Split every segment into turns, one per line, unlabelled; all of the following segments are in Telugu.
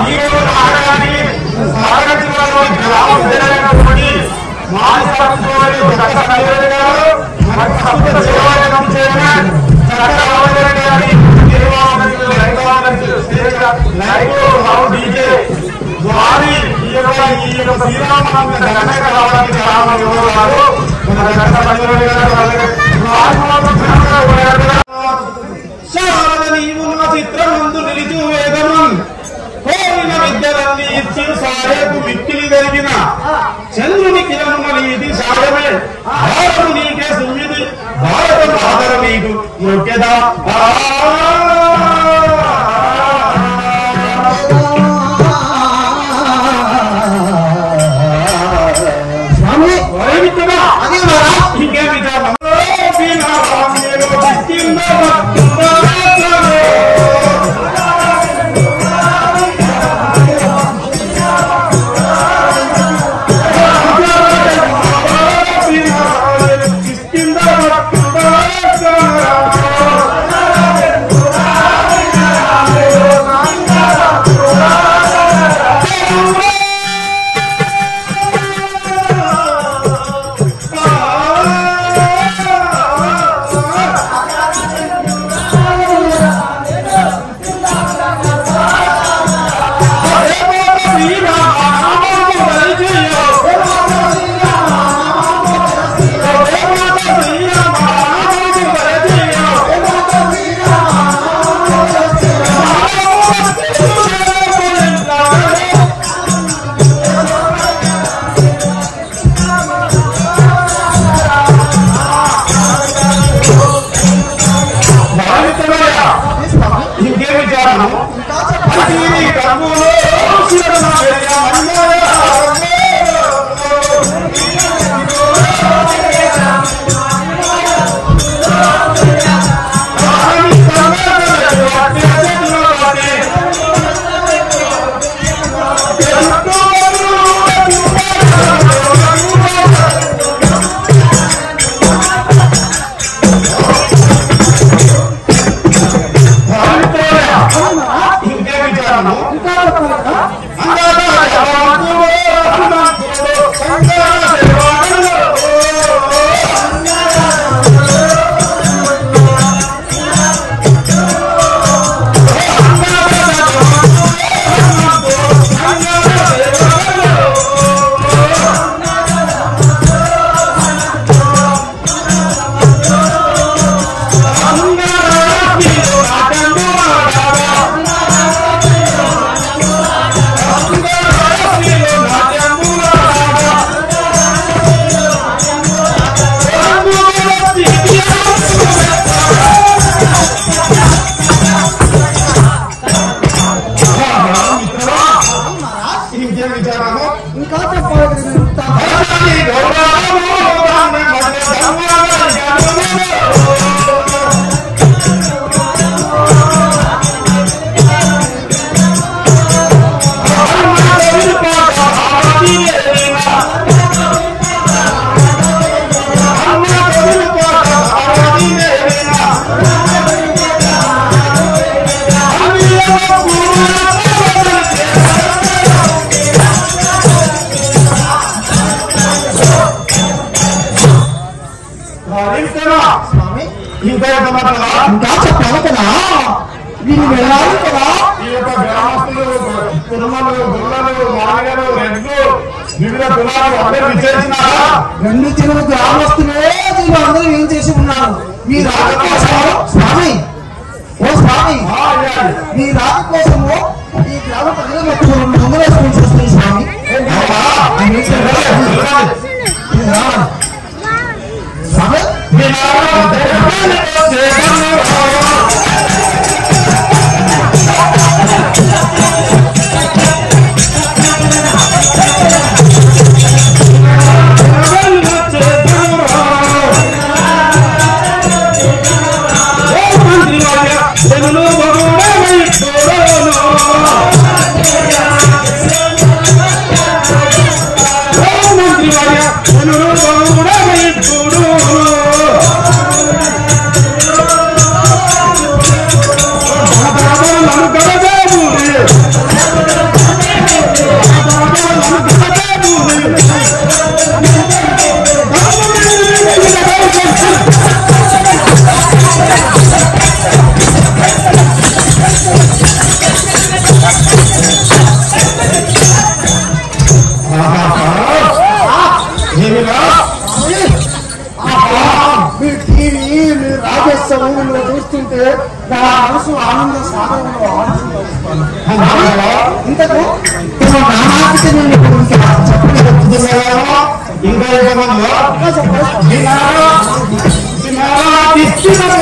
ఈ రోజు ఆడగాని సాగరటువంటి గ్రామ విద్యాలయమైనటువంటి మానసాత్మకమైన దత్త కళ్యాణ్ గారు మరి సంస్థ సేవాలయం చైర్మన్ చట్ట రామచంద్ర గారి నిర్వాహకులు రైతవాహకులు లైవ్ రావు డీజే వారి ఈ యొక్క ఈ యొక్క శ్రీరామనవమి ఘనంగా రావడానికి కారణం ఎవరు వారు మన దత్త కళ్యాణ్ గారు అలాగే వారి మాత్రం ఘనంగా పోయారు.
శారద నీవున్న చిత్రమందు నిలిచు వేదమన్ కోరిన విద్యలన్నీ ఇచ్చి సారేపు మిక్కిలి కలిగిన చంద్రుని కిరణమున నీది సారమే భారతం నీకే సుమ్మిది భారతం ఆదర నీకు యోగ్యత
స్వామి
వైమిత్తుడా
అదే మరా
ఇంకేం విచారం బినా రామ్యేలో చిక్కింద భక్తుడా ఇంకేం విచారణ అతి కర్మలో శిరమ ఇంకేం విచారణ ఇంకేం విచారణ
ఇంకా చెప్పాలి స్వామి
ఇంకా ఎంత మాటలా
ఇంకా చెప్పాలి కదా వీళ్ళు వెళ్ళాలి కదా
ఈ యొక్క గ్రామస్తులు కుటుంబాలు గుళ్ళలు మానగలు రెడ్లు వివిధ కులాలు అందరూ విచ్చేసినారా
రెండు చిన్న గ్రామస్తులే వీళ్ళు అందరూ ఏం చేసి ఉన్నారు మీ రాక కోసము స్వామి ఓ స్వామి
ఆ, అయ్యాలి.
మీ రాక కోసము ఈ గ్రామ ప్రజలు ఒక రెండు దొంగలు వేసుకొని చూస్తుంది స్వామి
అవునా?
ఆయన ఏం చేయాలి? ఇది రావాలి. స్వామి
వినాలో దేవాలయో చేకను. దేవాలయో చేకను. ఓ మంత్రి వార్య, తెలుగు బహుళమై చూడను. ఓ మంత్రి వార్య, తెలుగు బహుళమై చూడును. ధనధనములను గడగబూరి.
చూస్తుంటే నా మనసు ఆనంద సాగరంలో ఆనందిస్తుంది. ఇంతకు తమ నామానికి నేను ఇప్పుడు ఇంకా చెప్పలేదు
ఇంకా ఎంతమంది
ఇంకా చెప్పలేదు
విన్నారా? విన్నారా? ఇస్తున్నారు.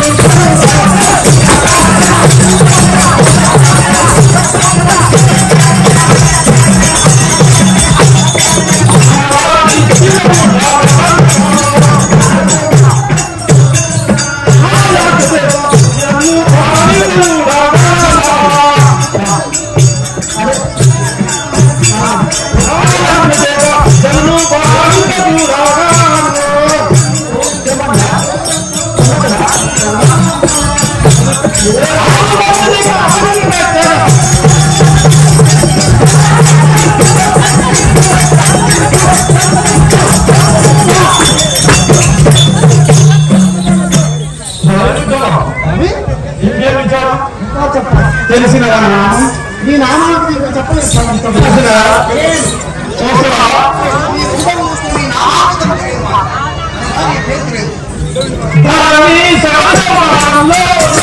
అవి
ఇంకేం విచారం
ఇంకా చెప్పాలి
తెలిసిన
నీ నామానికి ఇంకా చెప్పలేదు సార్ ఇంత
తెలిసిన చూస్తున్నా
నీ కుటుంబం చూస్తే నీ నామానికి చెప్పలేదు. నీ పేరు తెలియదు.
ధరణి సమాజంలో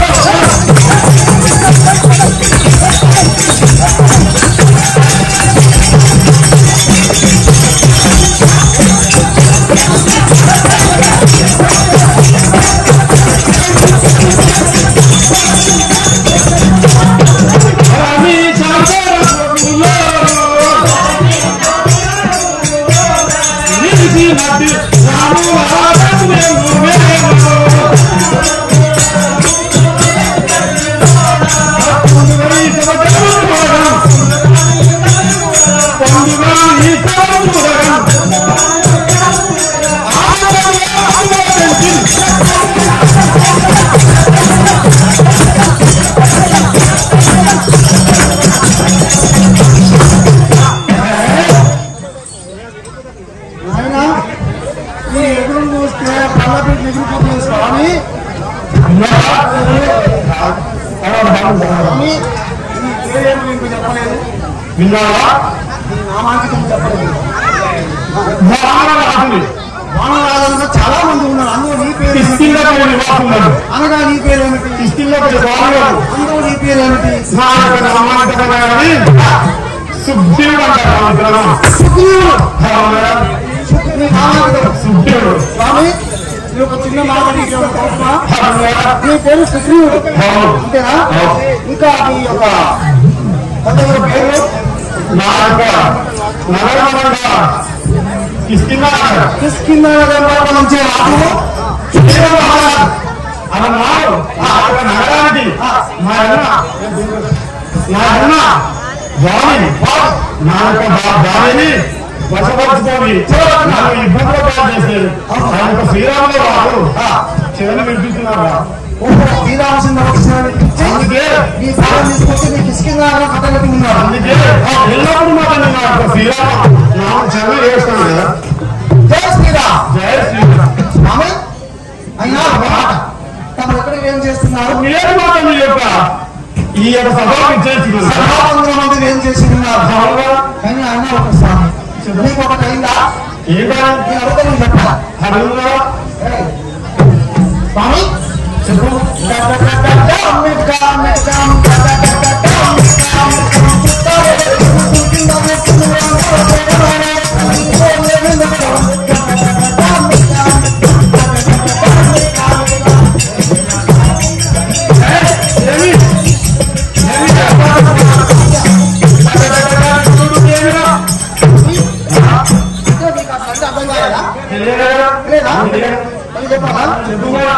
ధరణి సమాజంలో నిలిచినట్టు రాములారమే నువ్వేమో. పండుగ ఈ సమాజంలో పండుగ ఈ సమాజంలో ఆనందమే ఆనందించి
నాయనా నీ ఎదురు చూస్తే పల్లపీట ఎగిరిపోతుంది స్వామి స్వామి నీ పేరేమి నీకు చెప్పలేదు
విన్నావా
నీ నామానికి నీకు చెప్పలేదు
వానరాజుని
వానరాజంగా చాలా మంది ఉన్నారు అందులో నీ పేరు ఏమిటి?
కిష్కిందకు నివాసున్నాడు
అనగా నీ పేరేమిటి
కిష్కిందకు స్వామివారు
అందులో నీ పేరేమిటి
స్నానక నామాంతకమని సుబ్బియుడు అంటారు ఆ విగ్రహం.
సుగ్రీవుడు
అవునా?
నీ నామానికి
సుబ్బియుడు
స్వామి నీ ఒక చిన్న మాట నీకు ఏమైనా తెలుసా?
అవునా?
నీ పేరు సుగ్రీవుడు
అవును.
అంతేనా
అవును.
ఇంకా నీ యొక్క తండ్రి పేరు
నా యొక్క నగరమంగా కిష్కింద
కిష్కింద నగరంలో నుంచి రాజు
అన్నాడు ఆ యొక్క నగరానికి మా అన్న నా అన్న బాణి నా యొక్క బా- బాణిని వశపరుచుకొని నన్ను ఇబ్బందులు పాలు చేసేది నా యొక్క శ్రీరాములు వారు చివరి వినిపిస్తున్నారు
ఓహో శ్రీరామచంద్ర వచ్చినాడు
అందుకే
నీ భావం తీసుకొచ్చి నీ కిష్కింద నగరం కట్టగట్టి ఉన్నాడు
అందుకే ఎల్లప్పుడు మాట నా యొక్క శ్రీరామ నా చెవి చేస్తాను కదా
జై శ్రీరామ్
జయ శ్రీరామ్
స్వామి అయినా ఒక మాట తమరు ఎక్కడ ఏం చేస్తున్నారు
నేను మాట మీ యొక్క ఈ యొక్క సభకు ఇచ్చేస్తున్నాను
సభావందర మంది ఏం చేసి ఉన్నారు
అవునా?
కానీ ఆయన ఒక స్వామి నీకు ఒకటి అయిందా
ఏంటా
నేను అడుగుతా నేను చెప్పాలా
అడుగుదా
ఏయ్, స్వామి
చెప్పు ఏమి ఏమి ఏమిరా తెలియదా
లేదా?
తెలియదా?
చెప్పాలా
చెప్పుగా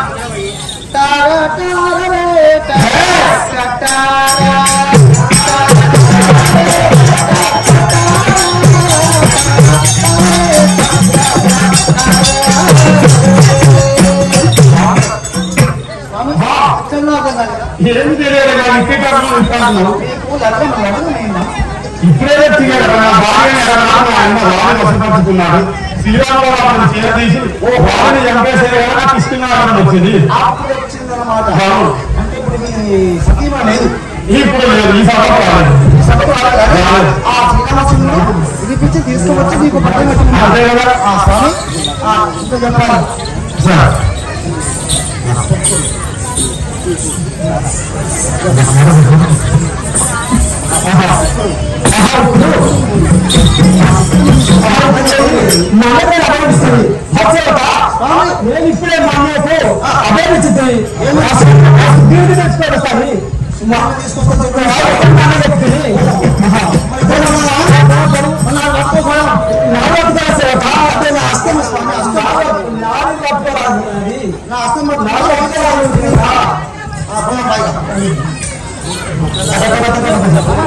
ఏమి తెలియదు కదా ఇంకే కారణం ఇస్తాను ఇప్పుడే తిరిగాడు నా భార్య నా అన్న రాని వసపరుచుకున్నాడు శ్రీరాములు వారిని చేరదీసి ఓ వారిని చంపేసే కదా తీసుకున్నాడని వచ్చింది అవును.
సతీమా లేదు
ఇప్పుడు లేదు ఈ సభ రాలేదు
ఆ శ్రీరామచంద్రుడు వినిపించి తీసుకువచ్చి నీకు పట్టం
అంతే
కట్టుకున్నాడు
కదా
ఆ స్వామి ఆ, ఇంకా చెప్పాలి
సార్
మనమే అభయమిస్తుంది నేను ఇప్పుడే మా అమ్మకు అభయమిచ్చింది దీన్ని తెచ్చుకోవాలి మనం తీసుకొచ్చి